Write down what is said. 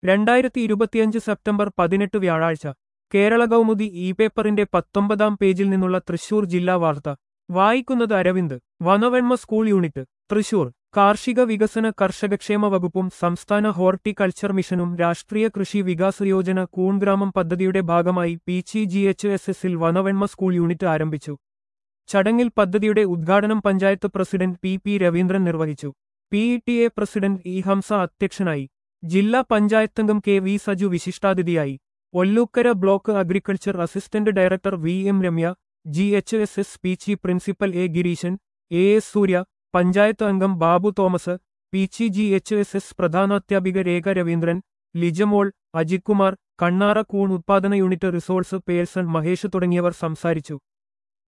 രണ്ടായിരത്തി ഇരുപത്തിയഞ്ച് സെപ്റ്റംബർ പതിനെട്ട് വ്യാഴാഴ്ച കേരള കൗമുദി ഇ പേപ്പറിന്റെ പത്തൊമ്പതാം പേജിൽ നിന്നുള്ള തൃശൂർ ജില്ലാ വാർത്ത വായിക്കുന്നത് അരവിന്ദ് വനവെണ്മ സ്കൂൾ യൂണിറ്റ് തൃശൂർ കാർഷിക വികസന കർഷകക്ഷേമ വകുപ്പും സംസ്ഥാന ഹോർട്ടിക്കൾച്ചർ മിഷനും രാഷ്ട്രീയ കൃഷി വികാസ യോജന കൂൺഗ്രാമം പദ്ധതിയുടെ ഭാഗമായി P G G H S എസിൽ വനവെണ്മ സ്കൂൾ യൂണിറ്റ് ആരംഭിച്ചു ചടങ്ങിൽ പദ്ധതിയുടെ ഉദ്ഘാടനം panchayat president P P Raveendran നിർവഹിച്ചു P E T A president E Hamsa അധ്യക്ഷനായി ജില്ലാ പഞ്ചായത്തംഗം കെ വി സജു വിശിഷ്ടാതിഥിയായി Ollukkara block agriculture assistant director V M Ramya G H S S P G principal A Gireeshan A S Surya panchayat അംഗം Babu Thomas P G G H S S പ്രധാനാധ്യാപിക രേഖ രവീന്ദ്രൻ ലിജമോൾ അജിത്കുമാർ കണ്ണാറ കൂൺ ഉത്പാദന unit resource person Mahesh തുടങ്ങിയവർ സംസാരിച്ചു